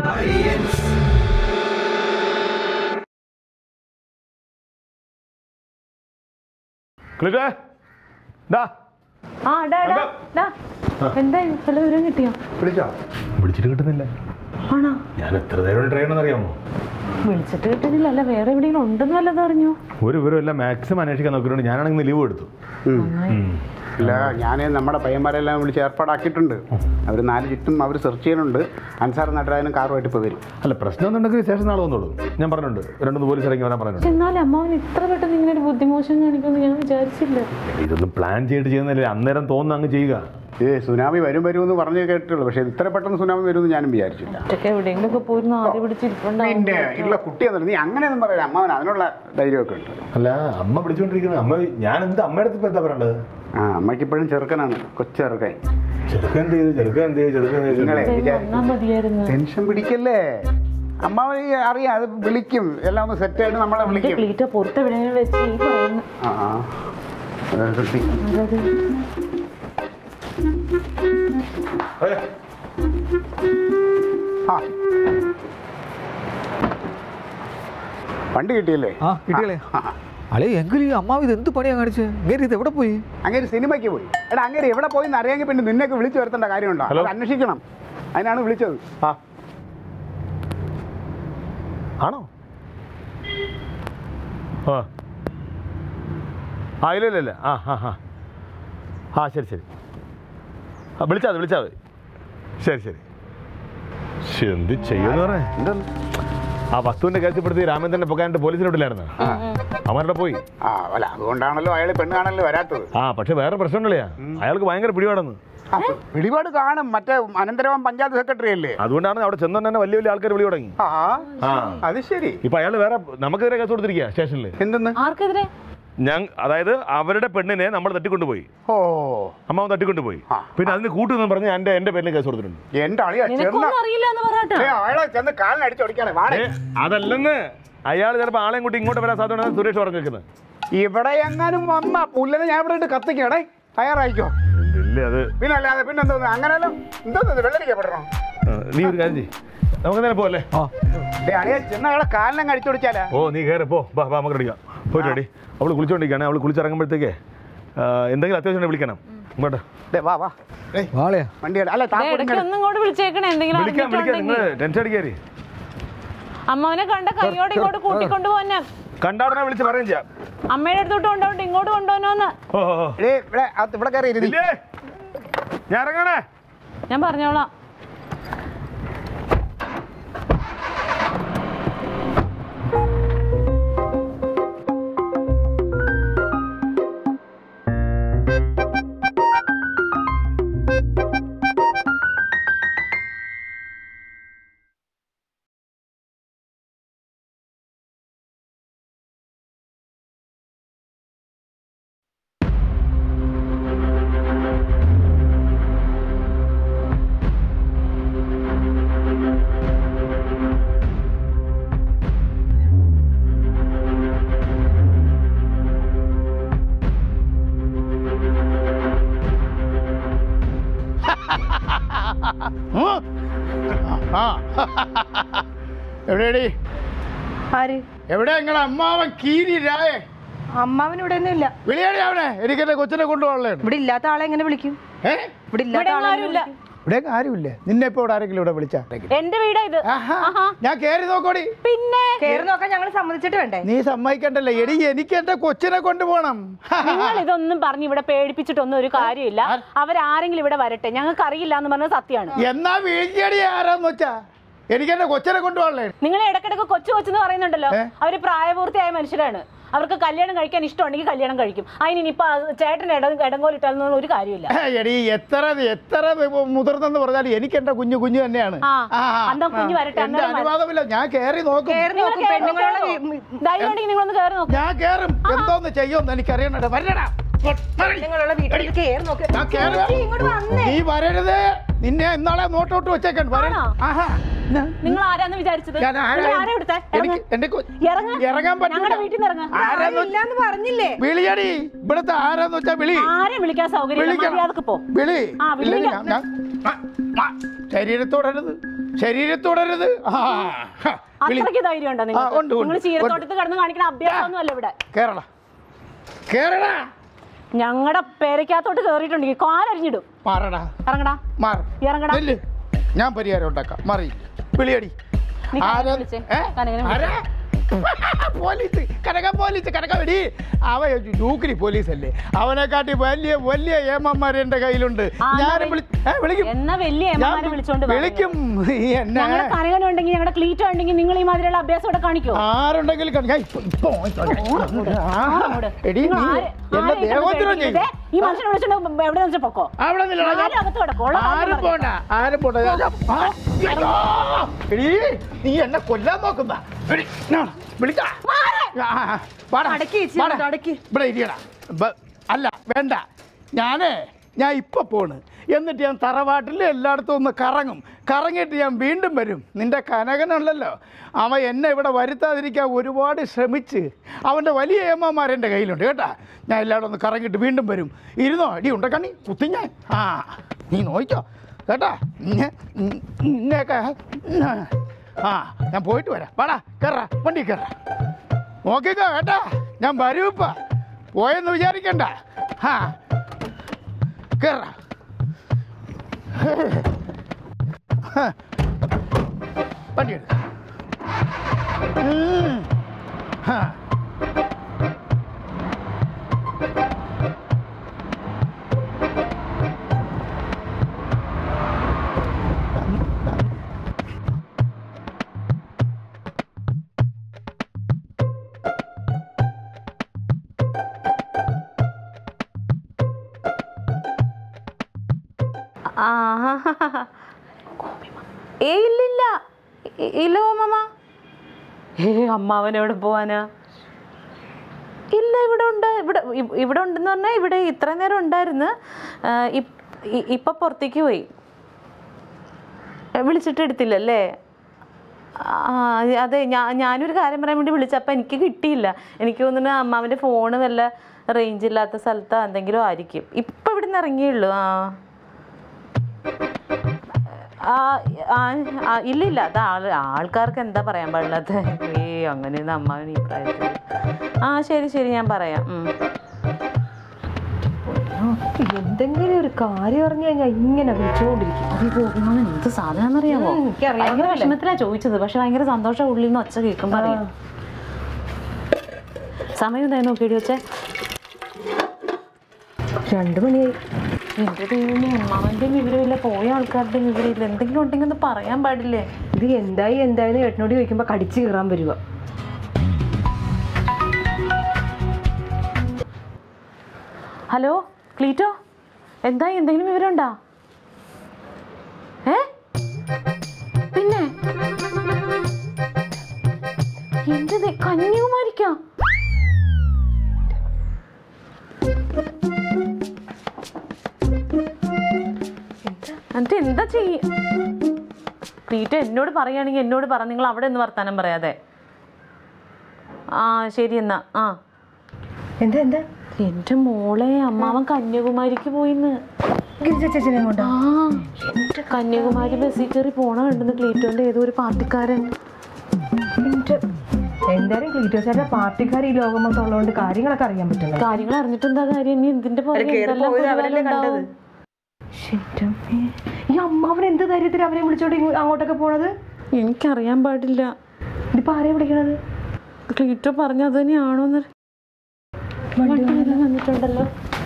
ക്ലിറ്റേ ഡാ ആ ഡാ ഡാ ഡാ എന്താ വല്ല വിവരം കിട്ടിയോ വിളിച്ചോ വിളിച്ചിട്ട് കിട്ടുന്നില്ല ആണോ ഞാൻ എത്ര നേരം ട്രൈ ചെയ്യണമെന്ന് അറിയാമോ വിളിച്ചിട്ട് കിട്ടുന്നില്ല അല്ല വേറെ എവിടെയെങ്കിലും ഉണ്ടെന്ന് വല്ലതും അറിഞ്ഞോ ഒരു വിവരമില്ല മാക്സിമം അന്വേഷിക്കാൻ നോക്കിയിട്ടുണ്ട് ഞാനാണെങ്കിൽ ലീവ് എടുത്തു ഇല്ല ഞാൻ നമ്മുടെ പയ്യന്മാരെല്ലാം വിളിച്ച് ഏർപ്പാടാക്കിയിട്ടുണ്ട് അവർ നാല് ചുറ്റും അവർ സെർച്ച് ചെയ്യുന്നുണ്ട് അൻസാർ നടരാജനും കാറുമായിട്ട് ഇപ്പോൾ വരും അല്ല പ്രശ്നം എന്നുണ്ടെങ്കിൽ സ്റ്റേഷൻ നാളെ വന്നോളൂ ഞാൻ പറഞ്ഞിട്ടുണ്ട് രണ്ടു പോലീസ് ഇറങ്ങി വരാൻ പറഞ്ഞിട്ടുണ്ട് പക്ഷെ എന്നാലും അമ്മാവൻ ഇത്ര പെട്ടെന്ന് ഇങ്ങനെ ഒരു ബുദ്ധിമോശം കാണിക്കുമെന്ന് ഞാൻ വിചാരിച്ചില്ല ഇതൊന്നും പ്ലാൻ ചെയ്തിട്ട് ചെയ്യുന്നില്ല അന്നേരം തോന്നുന്നു അങ്ങ് ചെയ്യുക ഏ സുനാമി വരും വരും എന്ന് പറഞ്ഞു കേട്ടുള്ളൂ പക്ഷേ ഇത്ര പെട്ടെന്ന് സുനാമി വരുമെന്ന് ഞാനും വിചാരിച്ചില്ല ഒറ്റയ്ക്ക് എവിടെയെങ്കിലും ഒക്കെ പോയിരുന്ന ആദ്യം പിടിച്ചിരിപ്പുണ്ടാവും പിന്നെ ഉള്ള കുട്ടിയെന്നല്ല നീ അങ്ങനെയൊന്നും പറയാം അമ്മാവൻ അതിനുള്ള ധൈര്യമൊക്കെ ഉണ്ട് അല്ല അമ്മ വിളിച്ചുകൊണ്ടിരിക്കുന്നത് അമ്മ ഞാൻ എന്ത് അമ്മയുടെ അടുത്ത് ഇപ്പൊ എന്താ പറയണ്ടത് ആ അമ്മയ്ക്ക് ഇപ്പോഴും ചെറുക്കനാണ് കൊച്ചിറക്കൻ ചെറുക്കൻ എന്ത് ചെയ്തു ചെറുക്കൻ എന്ത് ചെയ്തു ചെറുക്കൻ എന്ത് ചെയ്തു? നിങ്ങളെ വിചാരിക്കും വന്നാ മതിയായിരുന്നു ടെൻഷൻ പിടിക്കല്ലേ അമ്മാവൻ ഈ അറിയാം അത് വിളിക്കും എല്ലാം ഒന്ന് സെറ്റായിട്ട് നമ്മളെ എന്റെ വിളിക്കും ക്ലീറ്റ പുറത്ത് എവിടെയെങ്കിലും വെച്ച് ഈ പറയുന്നു ആ ആ അത് ശ്രദ്ധിക്കും അതായത് ഏ, ആ വണ്ടി കിട്ടിയല്ലേ ആ കിട്ടിയല്ലേ അളേ എങ്കിലും ഈ അമ്മാവ് ഇത് എന്ത് പണിയാ കാണിച്ചത് ഇങ്ങനെ ഇത് എവിടെ പോയി അങ്ങനെ സിനിമയ്ക്ക് പോയി എടാ അങ്ങനെ എവിടെ പോയി എന്ന് അറിയാമെങ്കിൽ പിന്നെ നിന്നൊക്കെ വിളിച്ചു വരുത്തേണ്ട കാര്യമുണ്ടോ ഹലോ. അത് അന്വേഷിക്കണം അതിനാണ് വിളിച്ചത് ആ ആണോ ആ ആ ഇല്ല ഇല്ല ഇല്ല ആ ആ ആ ആ ശരി ശരി ആ വിളിച്ചാൽ മതി വിളിച്ചാൽ മതി ശരി ശരി ശ്ശെ, എന്ത് ചെയ്യുമെന്ന് പറയാ എന്തെന്ന് ആ വസ്തുവിന്റെ കേസിൽപ്പെടുത്തി രാമേന്ദ്രനെ പൊക്കാനായിട്ട് പോലീസിനെ വിട്ടില്ലായിരുന്നു അവരുടെ പോയി ആ അല്ല അതുകൊണ്ടാണല്ലോ അയാൾ പെണ്ണ് കാണല്ലോ വരാത്തത് ആ പക്ഷെ വേറെ പ്രശ്നമുണ്ടല്ലേ അയാൾക്ക് ഭയങ്കര പിടിപാടെന്ന് ആ, പിടിപാട് കാണും മറ്റേ അനന്തരവൻ പഞ്ചായത്ത് സെക്രട്ടറി അല്ലേ അതുകൊണ്ടാണ് അവിടെ ചെന്നു തന്നെ വലിയ വലിയ ആൾക്കാർ വിളി തുടങ്ങി ആ ആ അത് ശരി ഇപ്പൊ അയാൾ വേറെ നമുക്കെതിരെ കേസ് കൊടുത്തിരിക്കുക സ്റ്റേഷനിൽ എന്തെന്ന് ആർക്കെതിരെ ഞാൻ അതായത് അവരുടെ പെണ്ണിനെ നമ്മൾ തട്ടിക്കൊണ്ടുപോയി ഓ അമ്മാവൻ തട്ടിക്കൊണ്ടുപോയി ആ. പിന്നെ അതിന് കൂട്ടുന്നു പറഞ്ഞ് എന്റെ എന്റെ പേരിൽ കേസ് കൊടുത്തിട്ടുണ്ട് എന്റെ അളിയാ ചെന്ന നിനക്കൊന്നും അറിയില്ല എന്ന് പറയട്ടെ ഏ, അയാളെ ചെന്ന് കാലിനടിച്ചോടിക്കാണ് വാടേ ഏ, അതല്ലെന്ന് അയാൾ ചിലപ്പോൾ ആളെയും കൂട്ടി ഇങ്ങോട്ട് വരാൻ സാധ്യത സുരേഷ് പറഞ്ഞിരിക്കുന്നത് ഇവിടെ എങ്ങാനും വന്ന പുല്ലിനെ ഞാൻ ഇവിടെ ഇട്ട് കത്തിക്കണേ തയ്യാറായിക്കോ ഇല്ല അത് പിന്നെ അല്ലാതെ പിന്നെ എന്തോന്ന് അങ്ങനെയല്ലോ എന്തോന്ന് വെള്ളരിക്കപ്പെടണോ ആ, നീ ഒരു കാര്യം ചെയ്യ് നമുക്ക് നേരെ പോലെ ആ ഡേ അളിയാ ചെന്ന അയാളെ കാലിനെ അടിച്ചോടിച്ചാലാ ഓ നീ കയറി പോ ബാ ബാ നമുക്ക് അടിക്കാം പോയിട്ട് അടി അവൾ കുളിച്ചോണ്ടിരിക്കുകയാണ് അവൾ കുളിച്ചിറങ്ങുമ്പോഴത്തേക്ക് എന്തെങ്കിലും അത്യാവശ്യം ഉണ്ടെങ്കിൽ വിളിക്കണം ഇങ്ങോട്ട് ഡേ വാ വാ ഡേ വാളയാ വണ്ടി എടു. അല്ല ദേ, താക്കോൽ ഇടയ്ക്ക് ഇങ്ങട്. ഒന്നും ഇങ്ങോട്ട് വിളിച്ചേക്കണേ എന്തെങ്കിലും വിളിക്കാം വിളിക്കാം നിങ്ങൾ അറിഞ്ഞിട്ടുണ്ടെങ്കിൽ ടെൻഷൻ അടിക്കാരി അമ്മാവനെ കണ്ട കൈയോടെ ഇങ്ങോട്ട് കൂട്ടിക്കൊണ്ടു പോന്നെ കണ്ടവിടെ വിളിച്ച് പറയുകയും ചെയ്യാം അമ്മയുടെ അടുത്തോട്ട് കൊണ്ടോണ്ട് ഇങ്ങോട്ട് കൊണ്ടുപോനോന്ന് ഓ ഓ, ഓ. ഡേ ഇവിടെ അകത്ത് ഇവിടെ കയറി ഇരുന്ന് ഇല്ലേ ഞാൻ ഇറങ്ങണേ ഞാൻ പറഞ്ഞോളാം ആ എവിടെയാടി ആര് എവിടെ നിങ്ങളെ അമ്മാവൻ കീരി രായേ അമ്മാവൻ ഇവിടെ ഒന്നും ഇല്ല വിളിയാടി അവനെ എനിക്ക് എന്റെ കൊച്ചിനെ കൊണ്ടുപോകണേ ഇവിടെ ഇല്ലാത്ത ആളെ എങ്ങനെ വിളിക്കും ഏ ഇവിടെ ഇല്ലാത്ത ഇവിടെ ആളെ എങ്ങനെ ആരുമില്ല വിളിക്കും? ഇവിടെ ആരുമില്ല നിന്നെ ഇപ്പൊ ഇവിടെ ആരെങ്കിലും ഇവിടെ വിളിച്ചാ എന്റെ വീടാ ഇത് ആഹാ. ആഹാ. ഞാൻ കേറി നോക്കോടി പിന്നെ കേറി നോക്കാൻ ഞങ്ങൾ സമ്മതിച്ചിട്ട് വേണ്ടേ നീ സമ്മതിക്കണ്ടല്ലേ എടി എനിക്ക് എന്റെ കൊച്ചിനെ കൊണ്ടുപോകണം നിങ്ങൾ ഇതൊന്നും പറഞ്ഞ് ഇവിടെ പേടിപ്പിച്ചിട്ടൊന്നും ഒരു കാര്യമില്ല അവരാരെങ്കിലും ഇവിടെ വരട്ടെ ഞങ്ങൾക്ക് അറിയില്ല എന്ന് പറഞ്ഞത് സത്യമാണ് എന്നാ വീഴ്ചയടി ആരാന്ന് വെച്ചാ എനിക്ക് എന്റെ കൊച്ചിനെ കൊണ്ടുപോകണേ നിങ്ങൾ ഇടക്കിടക്ക് കൊച്ചു കൊച്ചെന്ന് പറയുന്നുണ്ടല്ലോ അവര് പ്രായപൂർത്തിയായ മനുഷ്യരാണ് അവർക്ക് കല്യാണം കഴിക്കാൻ ഇഷ്ടമുണ്ടെങ്കിൽ കല്യാണം കഴിക്കും അതിന് ഇനിയിപ്പോ ചേട്ടൻ ഇട ഇടങ്കോലിട്ടാലൊന്നും ഒരു കാര്യമില്ല എടി എത്ര എത്ര മുതിർന്നെന്ന് പറഞ്ഞാൽ എനിക്ക് എന്റെ കുഞ്ഞു കുഞ്ഞു തന്നെയാണ് ആ ആ, ആ. അന്താ കുഞ്ഞ് വരട്ടെ എന്റെ അന്നേരം വര- അനുവാദമില്ല ഞാൻ കേറി നോക്കും കേറി നിങ്ങൾ നോക്കും കേറി പെണ്ണുങ്ങളുള്ള നോക്കൂ. വീ- ഉം, ധൈര്യം ഉണ്ടെങ്കിൽ നിങ്ങളൊന്ന് കയറി നോക്കും ഞാൻ കേറും എന്തോന്ന് ചെയ്യുമെന്ന് എനിക്ക് അറിയണേ വരണടാ പെണ്ണുങ്ങളുള്ള വീട്ടിൽ കേറി നോക്ക് ഞാൻ കേറി ചേച്ചി, ഇങ്ങോട്ട് വന്നേ നീ വരരുത് നിന്നെ ഇന്നാളെ നോട്ടോട്ട് വെച്ചേക്കാൻ ആണോ? നിങ്ങൾ ആരാന്ന് വിചാരിച്ചത് ഞാൻ ആരാ- നിങ്ങൾ ആരാ ഇവിടുത്തെ എനിക്ക് എന്റെ കൊ- ഇറങ്ങ്. ഇറങ്ങാൻ പറ്റില്ല ഞങ്ങളുടെ വീട്ടിൽ നിന്ന് ഇറങ്ങ ആരാന്ന് ഇല്ലാന്ന് പറഞ്ഞില്ലേ വിളിയടി ഇവിടുത്തെ ആരാന്ന് വെച്ചാ വിളി ആരെ വിളിക്കാൻ സൗകര്യം വിളിക്കണം. മര്യാദക്ക് പോ വിളി ആ, വിളി ഇല്ലെങ്കിൽ വിളിക്കാം. ഞാൻ- ഞാൻ- ആ, ആ, ശരീരത്തോടരുത് ശരീരത്തോടരുത് ആ ഹ, വിളി അത്രയ്ക്ക് ധൈര്യം ഉണ്ടോ ആ, നിങ്ങൾക്ക് ഉണ്ട്, ഉണ്ട്, നിങ്ങൾ ചീരത്തോട്ടത്ത് കിടന്ന് കാണിക്കുന്ന അഭ്യാസമൊന്നും അല്ല ഇവിടെ കേരള കേരള ഞങ്ങളുടെ പേരക്കകത്തോട്ട് കേറിയിട്ടുണ്ടെങ്കിൽ കാലരിഞ്ഞിടും മാറടാ ഇറങ്ങടാ മാറ് ഇറങ്ങടാ നെല്ല് ഞാൻ പരിഹാരം ഉണ്ടാക്കാം മറി വിളിയടി നീ കനകനെ ആരാ- വിളിച്ചേ. ഏ? കനകനെ ആരാ? പോലീസ് കനക പോലീസ് കനക വെടി അവ ലൂക്കിരി പോലീസ് അല്ലേ അവനെക്കാട്ടി വലിയ വലിയ ഏമന്മാർ എന്റെ കയ്യിലുണ്ട് ആ, എന്നാ ഞാനും വെ- വിളി ഏ, വിളിക്കും എന്നാ വലിയ ഞാൻ ഏമാരെ വിളിച്ചോണ്ട് വാ വിളിക്കും ഈ എന്നെ ഞങ്ങളുടെ കനകൻ ഉണ്ടെങ്കിൽ ഞങ്ങളുടെ ക്ലീറ്റോ ഉണ്ടെങ്കിൽ നിങ്ങൾ ഈ മാതിരിയുള്ള അഭ്യാസം ഇവിടെ കാണിക്കോ ആരുണ്ടെങ്കിലും കാണി- ഞാൻ ഇപ്പൊ- ഇപ്പൊ ആ, അങ്ങോട്ട്. എടി നിങ്ങൾ നീ ആരെ- എന്നെ ആരെ ദേഹോദ്രം ഇങ്ങോട്ട് ചെയ്യും ദേ, ഈ മനുഷ്യനെ വിളിച്ചോണ്ട് എവിടെ വെച്ചാൽ പൊക്കോ അവിടെ നിന്നില്ലടാ, ഞാൻ- ആരും അകത്ത് കിടക്കും. ഉള്ള കാര്യം ആരും പറഞ്ഞോ. പോണ്ട ആരും പോണ്ട ഞാൻ- ഞാൻ- ആ, അയ്യോ! എടീ, നീ എന്നെ കൊല്ലാൻ നോക്കുന്ന എടീ, ഞാൻ വിളിക്കാ ആ, ആ, വാടാ, അടക്കി ചേച്ചി, വാടാ. അങ്ങോട്ട് അടക്കി. ഇവിടെ ഇരിയടാ ബ- അല്ല വേണ്ട ഞാനേ ഞാൻ ഇപ്പൊ പോണ് എന്നിട്ട് ഞാൻ തറവാട്ടിൽ എല്ലായിടത്തും ഒന്ന് കറങ്ങും കറങ്ങിയിട്ട് ഞാൻ വീണ്ടും വരും നിന്റെ കനകനുള്ളല്ലോ അവൻ എന്നെ ഇവിടെ വരുത്താതിരിക്കാൻ ഒരുപാട് ശ്രമിച്ച് അവൻ്റെ വലിയ ഏമ്മമാർ എൻ്റെ കയ്യിലുണ്ട് കേട്ടാ ഞാൻ എല്ലായിടും ഒന്ന് കറങ്ങിയിട്ട് വീണ്ടും വരും ഇരുന്നോ അടി ഉണ്ട കണ്ണി കുത്തി ഞാൻ ആ നീ നോക്കിക്കോ കേട്ടാ ഇന്നെ- ഇന്നെയൊക്കെ ആ ഞാൻ പോയിട്ട് വരാം വാടാ കയറാ വണ്ടി കയറാ നോക്കിക്കോ കേട്ടാ ഞാൻ വരും ഇപ്പ പോയെന്ന് വിചാരിക്കണ്ട ആ കേറാ വണ്ടി എടുക്ക ഉം. ആ. ആ ഏ ഇല്ലില്ല ഇ- ഇല്ല മാമ ഏ അമ്മാവൻ എവിടെ പോവാനാ ഇല്ല ഇവിടെ ഉണ്ട് ഇവിടെ ഇ- ഇവിടെ ഉണ്ടെന്ന് പറഞ്ഞാൽ ഇവിടെ ഇത്ര നേരം ഉണ്ടായിരുന്നു ആ, ഇപ്- ഇ- ഇപ്പൊ പുറത്തേക്ക് പോയി ഏ, വിളിച്ചിട്ട് എടുത്തില്ലല്ലേ ആ അതെ ഞാൻ ഞാനൊരു കാര്യം പറയാൻ വേണ്ടി വിളിച്ചപ്പോൾ എനിക്ക് കിട്ടിയില്ല എനിക്ക് തോന്നുന്നു അമ്മാവൻ്റെ ഫോണ് വല്ല റേഞ്ച് ഇല്ലാത്ത സ്ഥലത്തോ എന്തെങ്കിലും ആയിരിക്കും ഇപ്പം ഇവിടെ നിന്ന് ഇറങ്ങിയുള്ളൂ ആ ആ, ആ, ആ, ഇല്ല ഇല്ല അത് ആൾ ആൾക്കാർക്ക് എന്താ പറയാൻ പാടില്ലാത്ത ഏ അങ്ങനെയൊന്നും അമ്മാവൻ ഈ പ്രായത്തിൽ ആ ശരി ശരി ഞാൻ പറയാം ഉം. എന്തെങ്കിലും ഒരു കാര്യം പറഞ്ഞു കഴിഞ്ഞാൽ ഇങ്ങനെ വിളിച്ചുകൊണ്ടിരിക്കും അത് ഈ പോകുന്നത് എന്ത് സാധനം അറിയാമോ ഉം, എനിക്കറിയാം. ഭയങ്കര വിഷമത്തിലാ ചോദിച്ചത് പക്ഷെ ഭയങ്കര സന്തോഷം ഉള്ളിൽ നിന്ന് ഒച്ച കേൾക്കുമ്പോ അറിയാം സമയം എന്തായി നോക്കിയിട്ട് വെച്ചേ രണ്ടു മണിയായി എന്റെ ദൈവമേ അമ്മാവന്റെയും വിവരമില്ല പോയ ആൾക്കാരുടെയും വിവരമില്ല എന്തെങ്കിലും ഉണ്ടെങ്കിൽ ഒന്ന് പറയാൻ പാടില്ലേ ഇത് എന്തായി എന്തായെന്ന് ഏട്ടനോട് ചോദിക്കുമ്പോ കടിച്ചു കീറാൻ വരുക ഹലോ ക്ലീറ്റോ എന്തായി എന്തെങ്കിലും വിവരമുണ്ടോ ഏ പിന്നെ എന്റെ ദേ- കന്യാകുമാരിക്കാ എന്നിട്ട് എന്താ ചെയ്യ ക്ലീറ്റോ എന്നോട് പറയുകയാണെങ്കിൽ എന്നോട് പറ നിങ്ങൾ അവിടെ നിന്ന് വർത്താനം പറയാതെ ആ ശരി എന്നാ ആ എന്താ എന്താ എന്റെ മോളെ അമ്മാവൻ കന്യാകുമാരിക്ക് പോയിന്ന് ഗിരിജ ചേച്ചനെ കൊണ്ടോ ആ എന്റെ കന്യാകുമാരി ബസ്സിൽ കയറി പോണ കണ്ടെന്ന് ക്ലീറ്റോന്റെ ഏതോ ഒരു പാർട്ടിക്കാരൻ എന്റെ എന്തായാലും ക്ലീറ്റോസായിട്ട് പാർട്ടിക്കാർ ഈ ലോകം മൊത്തം ഉള്ളതുകൊണ്ട് കാര്യങ്ങളൊക്കെ അറിയാൻ പറ്റുന്നത് കാര്യങ്ങൾ അറിഞ്ഞിട്ട് എന്താ കാര്യം ഇനി എന്തിന്റെ പുറകെ എന്തെല്ലാം പുലിവാല് ഉണ്ടാവും? ഈ അമ്മാവൻ എന്ത് ധൈര്യത്തിൽ അവരെ വിളിച്ചോണ്ട് ഇങ്ങോ- അങ്ങോട്ടൊക്കെ പോണത് എനിക്കറിയാൻ പാടില്ല ഇതിപ്പോ ആരെയും വിളിക്കണത് ക്ലീറ്റോ പറഞ്ഞ അത് തന്നെയാണോന്ന് വണ്ടി വരാൻ വന്നിട്ടുണ്ടല്ലോ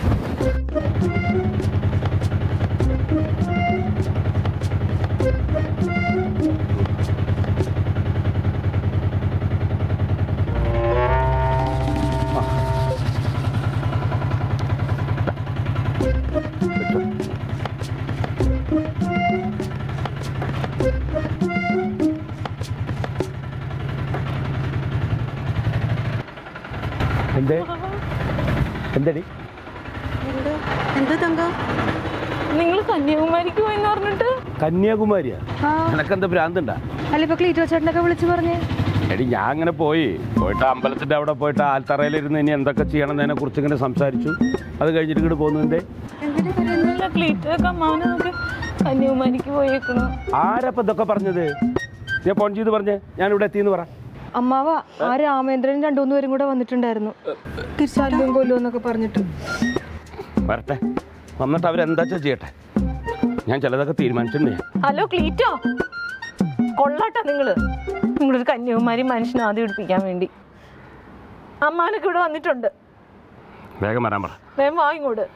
എന്തേ എന്തടി എന്താ തങ്ക നിങ്ങൾ കന്യാകുമാരിക്ക് പോയെന്ന് പറഞ്ഞിട്ട് കന്യാകുമാരിയാ നിനക്കെന്താ ഭ്രാന്തുണ്ടാ അല്ല ഇപ്പൊ ക്ലീറ്റോ ചേട്ടനൊക്കെ വിളിച്ചു പറഞ്ഞേ എടി ഞാൻ അങ്ങനെ പോയി പോയിട്ട് അമ്പലത്തിന്റെ അവിടെ പോയിട്ട് ആൽത്തറയിലിരുന്ന് ഇനി എന്തൊക്കെ ചെയ്യണം എന്നതിനെ കുറിച്ച് ഇങ്ങനെ സംസാരിച്ചു അത് കഴിഞ്ഞിട്ട് ഇങ്ങോട്ട് പോകുന്നതിന്റെ ക്ലീറ്റോ ഒക്കെ അമ്മാവനെ നോക്കി കന്യാകുമാരിക്ക് പോയേക്കണു ആരപ്പം ഇതൊക്കെ പറഞ്ഞത് ഞാൻ ഫോൺ ചെയ്ത് പറഞ്ഞേ ഞാൻ ഇവിടെ എത്തിയെന്ന് പറ അമ്മാവ ആ രാമേന്ദ്രൻ രണ്ടു മൂന്ന് പേരും കൂടെ വന്നിട്ടുണ്ടായിരുന്നു തിരിച്ചാലും കൊല്ലും എന്നൊക്കെ പറഞ്ഞിട്ട് വരട്ടെ വന്നിട്ട് അവരെന്താ വെച്ചാ ചെയ്യട്ടെ ഞാൻ ചിലതൊക്കെ തീരുമാനിച്ചിട്ടുണ്ട് ഞാൻ. ഹലോ ക്ലീറ്റോ കൊള്ളാട്ടോ നിങ്ങള് നിങ്ങളൊരു കന്യാകുമാരി മനുഷ്യനെ ആദ്യം പിടിപ്പിക്കാൻ വേണ്ടി അമ്മാനൊക്കെ ഇവിടെ വന്നിട്ടുണ്ട് വേഗം വരാൻ പറ വേഗം വാ ഇങ്ങോട്ട്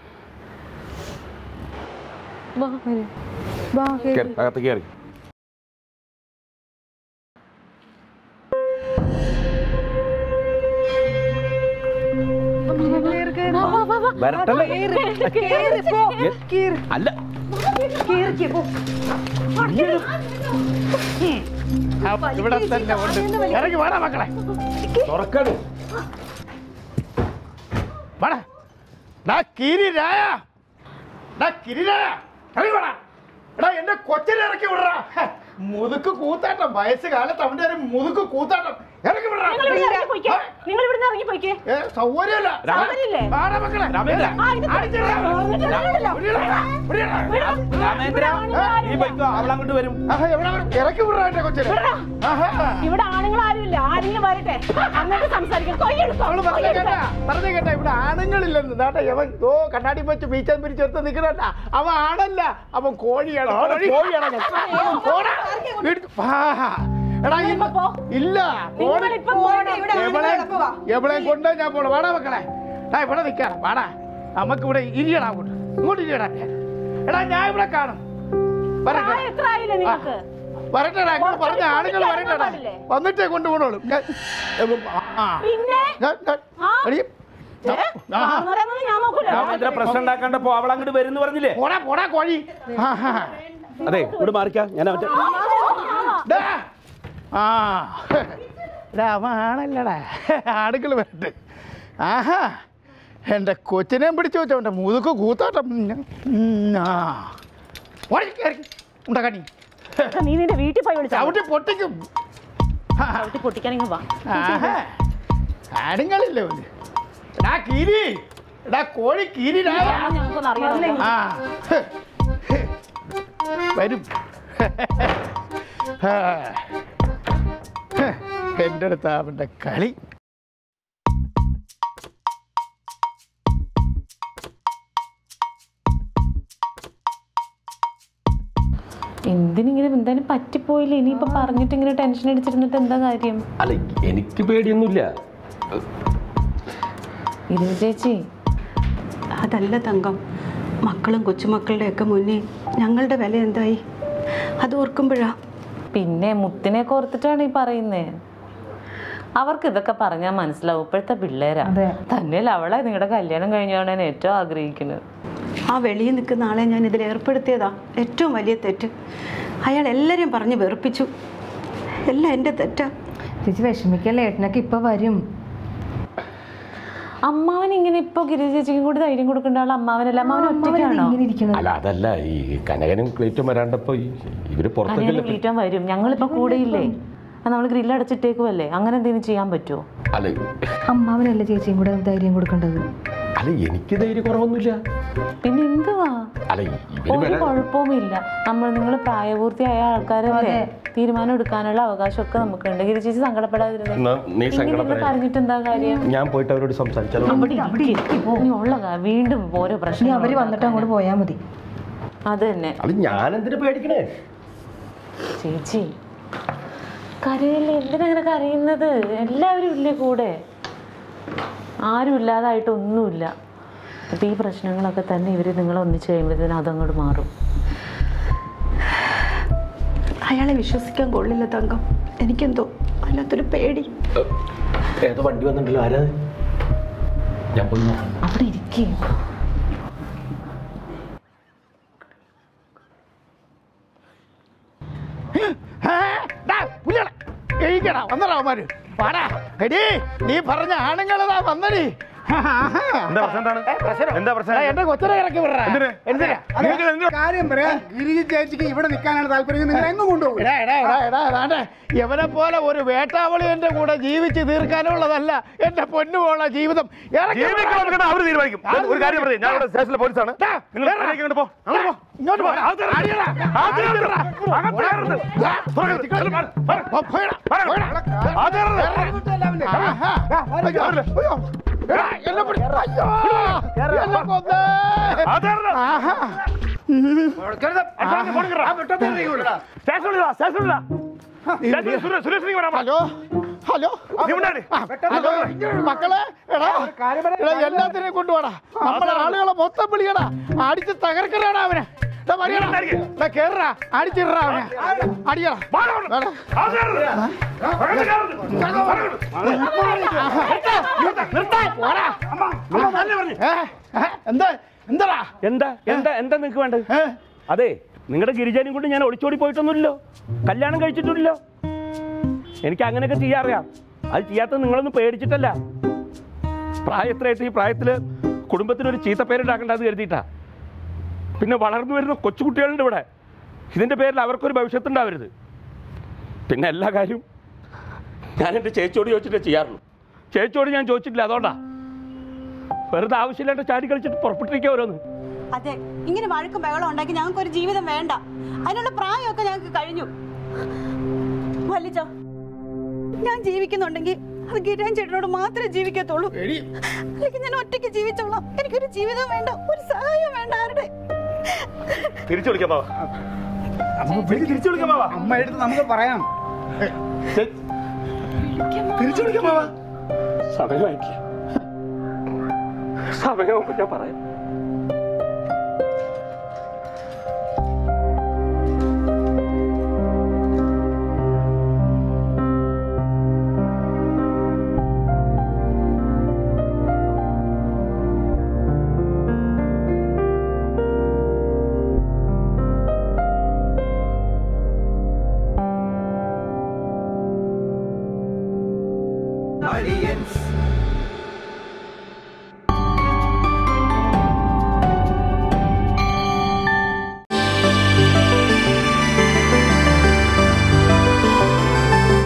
വാ. വാ, കേറ്. കേറി, അകത്ത് കയറി വാ, വാ, വാ, വാ. വരട്ടല്ലേ കേറ്, പോ. ഏ, അല്ല ആ, ഇവിടെ തന്നെ ഉണ്ട് ഇറങ്ങി വേണ മക്കളെ തുറക്കണേ വേണ ഡാ കിരി രായ ഡാ കിരി രായ ഇറങ്ങി വേണ എടാ എന്റെ കൊച്ചിനെ ഇറക്കി വിടറാ ഹെ, മുതുക്ക് കൂത്താട്ടം വയസ്സ് കാലത്ത് അവന്റെ ഒരു മുതുക്ക് കൂത്താട്ടം ഇറക്കി വിടറാ നിങ്ങൾ ഇവിടുന്ന് ഇറങ്ങി പോയിക്കേ. നിങ്ങൾ ഇവിടുന്ന് ഇറങ്ങി പോയിക്കേ ഏ, സൗകര്യമല്ല സൗകര്യമില്ലേ? വാടാ മക്കളെ രാമേന്ദ്ര. ആ, ഇത് അടിച്ചിടാ. പറഞ്ഞിട്ടുണ്ടല്ലോ. വിടിയടാ, വിടിയടാ. രാമേന്ദ്ര നീ പോയിക്കോ അവളങ്ങോട്ട് വരും ആഹാ, എവിടെ വരും? ഇറക്കി വിടറാ എന്റെ കൊച്ചിനെ വിടടാ. ആഹാ. ഇവിടെ ആണുങ്ങൾ ആരുമില്ല ആരെങ്കിലും വരട്ടെ എന്നിട്ട് സംസാരിക്കാം കൊയ്യെടുക്കാം അവള് പറഞ്ഞ കേട്ടാ പറഞ്ഞ കേട്ടാ ഇവിടെ ആണുങ്ങളില്ലെന്ന് നാട്ടെ അവൻ ഓ കണ്ണാടി വെച്ച് ബീച്ചാൻ പിരിച്ചെടുത്ത് നിൽക്കണ അവൻ ആണല്ല അവൻ കോഴിയാണ് കോഴിയാണ് പോടാ. വീട്ടിൽ- ആഹാ. എടാ ഇന്ന് പോ. ഇല്ല കോഴി നിങ്ങളിപ്പം പോണം. എവളെ എവളെ കൊണ്ട് ഞാൻ പോണം വാടാ മക്കളെ ആ ഇവിടെ നിൽക്കാം വാടാ നമുക്ക് ഇവിടെ ഇരിയടാ അങ്ങോട്ട് ഇങ്ങോട്ട് ഇരിയടാ എടാ ഞാൻ ഇവിടെ കാണും വരട്ടെ പ്രായം എത്ര ആയില്ലേ നിങ്ങൾക്ക് വരട്ടെടാ ഇങ്ങോട്ട് പറഞ്ഞ കുറച്ചുകൂടി ആണുങ്ങൾ ഇറങ്ങാൻ വരട്ടെടാ പാടില്ലേ? വന്നിട്ടേ കൊണ്ടുപോകണോളും ഞാൻ ആ പിന്നെ ഞാൻ ഞാൻ ആ. എടീ, ഏ? കാണുന്നവരൊന്നും ഞാൻ നോക്കൂല രാമേന്ദ്ര പ്രശ്നം ഉണ്ടാക്കാണ്ടപ്പോ അവളങ്ങോട്ട് വരുന്നു പറഞ്ഞില്ലേ പോടാ പോടാ കോഴി ആഹാ. അതെ ഇവിടെ മാറിക്കാ ഞാൻ അവന്റെ ഡാ. ആ ഡാ അവൻ ആണല്ലടാ ആടുകൾ വരട്ടെ ആഹാ എൻ്റെ കൊച്ചിനെയും പിടിച്ചു വെച്ചോ എൻ്റെ മുതുക്ക് കൂത്താട്ടം ഉം, ആ ഓടി കയറി ഉണ്ടക്കണി നീ നിന്റെ വീട്ടിൽ പോയി വിളിച്ചാ ചവിട്ടി പൊട്ടിക്കും ആ, ചവിട്ടി പൊട്ടിക്കാനെങ്കിൽ വാ ആഹാ. ആടുങ്ങളില്ലേ ഒരു ഡാ കീരി ഡാ കോഴി കീരി ഡാ. ഞങ്ങൾക്കൊന്നും അറിയാം ആ വരും ആ. എൻ്റെ അടുത്ത് അവൻ്റെ കളി എന്തിനിങ്ങനെ എന്തായാലും പറ്റിപ്പോയില്ല ഇനിയിപ്പോ പറഞ്ഞിട്ട് ഇങ്ങനെ ടെൻഷൻ അടിച്ചിരുന്നിട്ട് എന്താ കാര്യം അല്ല എനിക്ക് പേടിയൊന്നുമില്ല ഇത് ചേച്ചി അതല്ല തങ്കം മക്കളും കൊച്ചുമക്കളുടെയൊക്കെ മുന്നിൽ ഞങ്ങളുടെ വില എന്തായി അത് ഓർക്കുമ്പോഴാ പിന്നെ മുത്തിനെ കോർത്തിട്ടാണ് ഈ പറയുന്നേ അവർക്ക് ഇതൊക്കെ പറഞ്ഞാൽ മനസ്സിലാവും ഇപ്പോഴത്തെ പിള്ളേരാ തന്നെയല്ല അവളെ നിങ്ങളുടെ കല്യാണം കഴിഞ്ഞാണ് ഞാൻ ഏറ്റവും ആഗ്രഹിക്കുന്നത് ആ വെളിയിൽ നിൽക്കുന്ന ആളെ ഞാൻ ഇതിൽ ഏർപ്പെടുത്തിയതാ ഏറ്റവും വലിയ തെറ്റ് അയാൾ എല്ലാവരെയും പറഞ്ഞ് വെറുപ്പിച്ചു എല്ലാം എൻ്റെ തെറ്റാ ചേച്ചി വിഷമിക്കല്ലേ ഏട്ടനൊക്കെ ഇപ്പൊ വരും അമ്മാവൻ ഇങ്ങനെ ഇപ്പൊ ഗിരിജ ചേച്ചിക്കും കൂടി ധൈര്യം കൊടുക്കേണ്ട ആൾ അമ്മാവനല്ല അമ്മാവൻ ഒറ്റയ്ക്കാണോ ഇങ്ങനെ ഇരിക്കുന്നത് അല്ല അതല്ല ഈ കനകനും ക്ലീറ്റും വരാണ്ടപ്പോ ഈ- ഇവര് അങ്ങനെ പുറത്തേക്കല്ലേ ഗ്രീറ്റാൻ വരും ഞങ്ങളിപ്പോ കൂടെയില്ലേ നമ്മൾ ഗ്രില്ല് അടച്ചിട്ടേക്കുമല്ലേ അങ്ങനെ എന്തെങ്കിലും ചെയ്യാൻ പറ്റുമോ അല്ല അമ്മാവനല്ലേ ചേച്ചിയും കൂടെ ധൈര്യം കൊടുക്കേണ്ടത് അല്ല എനിക്ക് ധൈര്യ കുറവൊന്നുമില്ല പിന്നെ എന്തുവാ അല്ല ഇവര് ഒരു വരാൻ കുഴപ്പവുമില്ല നമ്മൾ നിങ്ങൾ പ്രായപൂർത്തിയായ ആൾക്കാരല്ലേ തീരുമാനം എടുക്കാനുള്ള അവകാശമൊക്കെ നമുക്കുണ്ട് ഗിരി ചേച്ചി സങ്കടപ്പെടാതിരുന്നേ എന്നാ നീ ഇങ്ങനെ ഇരുന്ന് സങ്കടപ്പെടാ കരഞ്ഞിട്ട് എന്താ കാര്യം ഞാൻ പോയിട്ട് അവരോട് സംസാരിച്ചാലോ അവിടെ ഇരിക്ക്. ഇനി ഉള്ള കാ- വീണ്ടും ഓരോ ഇനി പ്രശ്നം അവര് വന്നിട്ട് അങ്ങോട്ട് പോയാൽ മതി അത് തന്നെ അത് ഞാൻ എന്തിനു പേടിക്കണേ ചേച്ചി കരയല്ലേ എന്തിനങ്ങനെ കരയുന്നത് എല്ലാവരും ഇല്ലേ കൂടെ ആരും ഇല്ലാതായിട്ട് ഒന്നുമില്ല അപ്പം ഈ പ്രശ്നങ്ങളൊക്കെ തന്നെ ഇവർ നിങ്ങളെ ഒന്നിച്ച് കഴിയുമ്പോഴത്തേനും അതങ്ങോട്ട് മാറും അയാളെ വിശ്വസിക്കാൻ കൊള്ളില്ല തങ്കം എനിക്കെന്തോ വല്ലാത്തൊരു പേടി ഏതോ വണ്ടി വന്നിട്ടുണ്ടല്ലോ ആരാ അത്? ഞാൻ പോയി നോക്കാം അവിടെ ഇരിക്കേ ഏ, ഡാ, പുലികളെ, എഴുതിക്കടാ, വന്നെടാ അവന്മാര്. വാടാ. എടീ, നീ പറഞ്ഞ ആണുങ്ങളതാ വന്നടി എന്താ പ്രശ്നം എന്താണ് എന്താ പ്രശ്നം എന്റെ കൊച്ചിനെ ഇറക്കി വിടറാ എന്തിന്? എന്തിനാ നിങ്ങൾക്ക് എന്തിനാ? കാര്യം പറയാം ഗിരിജി ചേച്ചിക്ക് ഇവിടെ നിൽക്കാനാണ് താല്പര്യം നിങ്ങൾ എങ്ങും കൊണ്ടുപോകും എടാ എടാ എടാ എടാ അതാണ്ട് യവനെ പോലെ ഒരു വേട്ടാവളി എന്റെ കൂടെ ജീവിച്ച് തീർക്കാനുള്ളതല്ല എന്റെ പൊന്നുപോള ജീവിതം ഇറക്കി വിടറാ. ജീവിക്കാൻ കൊടുക്കണ്ട അവര് തീരുമാനിക്കും ഒരു- ഒരു കാര്യം പറയും ഞാൻ ഇവിടെ സ്റ്റേഷനിലെ പോലീസാണ് ദാ, നിങ്ങൾ കേറാ. അതിലേക്ക് ഇങ്ങോട്ട് പോ അങ്ങോട്ട് പോ ഇങ്ങോട്ട് പോ. അടിയടാ. അകത്ത് കയറരുത്. അകത്ത് കയറരുത്. തുറക്കരുത്. ചെല്ലു, മാറ്, മാറ്. പോ, പോയെടാ. മാറ്. പോയെടാ. അകത്ത് കയറരുത്. ആഹാ. അയ്യോ, അയ്യോ. എടാ, എന്നെ പിടി. അയ്യോ. എന്നെ കൊന്നേ. അകത്ത് കയറരുത്. ആഹാ. അകത്ത് ഫോൺ കയറാ. സ്റ്റേഷനിൽ വാ, സ്റ്റേഷനിൽ വാ. സ്റ്റേഷനിൽ സുരേഷ് സുരേഷിനെ വരാൻ പറ. ഹലോ ഹലോ നീ ഉണ്ടാടി. ആ, ഹലോ മക്കളെ എടാ എടാ എല്ലാത്തിനെയും കൊണ്ടുപോടാ നമ്മളെ ആളുകളെ മൊത്തം വിളിയടാ അടിച്ച് തകർക്കറാടാ അവനെ എടാ, മറിയടാ. എടാ, കേറടാ അടിച്ചിടാ അവനെ അടിയടാ വാടാ അവിടെ. വേടാ. അകത്ത് കയറരുത്. അകത്ത് കയറരുത്. പോടാ. ഏ, ഏ, എന്താ എന്താടാ എന്താ എന്താ എന്താ നിങ്ങൾക്ക് വേണ്ടത് ഏ? അതെ നിങ്ങളുടെ ഗിരിജാനും കൊണ്ട് ഞാൻ ഒളിച്ചോടി പോയിട്ടൊന്നുമില്ലല്ലോ കല്യാണം കഴിച്ചിട്ടില്ലല്ലോ എനിക്ക് അങ്ങനെയൊക്കെ ചെയ്യാറിയാം അത് ചെയ്യാത്തത് നിങ്ങളൊന്നും പേടിച്ചിട്ടല്ല പ്രായത്തിലായിട്ട് ഈ പ്രായത്തിൽ കുടുംബത്തിനൊരു ചീത്ത പേരുണ്ടാക്കേണ്ട അത് കരുതിയിട്ടാ പിന്നെ വളർന്നു വരുന്ന കൊച്ചുകുട്ടികളുണ്ട് ഇവിടെ ഇതിൻ്റെ പേരിൽ അവർക്കൊരു ഭവിഷ്യത്തുണ്ടാവരുത് പിന്നെ എല്ലാ കാര്യവും ഞാൻ എൻ്റെ ചേച്ചിയോട് ചോദിച്ചിട്ടേ ചെയ്യാറുള്ളൂ ചേച്ചിയോട് ഞാൻ ചോദിച്ചിട്ടില്ല അതുകൊണ്ടാ വെറുതെ ആവശ്യമില്ലാണ്ട് ചാടി കളിച്ചിട്ട് പുറപ്പെട്ടിരിക്കുക ഓരോന്ന് അതെ ഇങ്ങനെ വഴക്കും ബഹളം ഉണ്ടാക്കി ഞങ്ങൾക്ക് ഒരു ജീവിതം വേണ്ട അതിനുള്ള പ്രായമൊക്കെ ഞങ്ങൾക്ക് കഴിഞ്ഞു വല്ലിച്ചോ ഞാൻ ജീവിക്കുന്നുണ്ടെങ്കിൽ അത് ഗിരാൻ ചേട്ടനോട് മാത്രമേ ജീവിക്കത്തുള്ളൂ അല്ലെങ്കിൽ ഞാൻ ഒറ്റയ്ക്ക് ജീവിച്ചോളാം എനിക്കൊരു ജീവിതം വേണ്ട ഒരു സഹായം വേണ്ട ആരുടെ തിരിച്ചു വിളിക്കാം ബാബ തിരിച്ചു വിളിക്കാം ബാബ അമ്മ എടുത്ത് നമുക്ക് പറയാം തിരിച്ചു വിളിക്കാം ബാബ സമയമായിട്ടില്ല സമയമാകുമ്പോൾ ഞാൻ പറയാം Aliens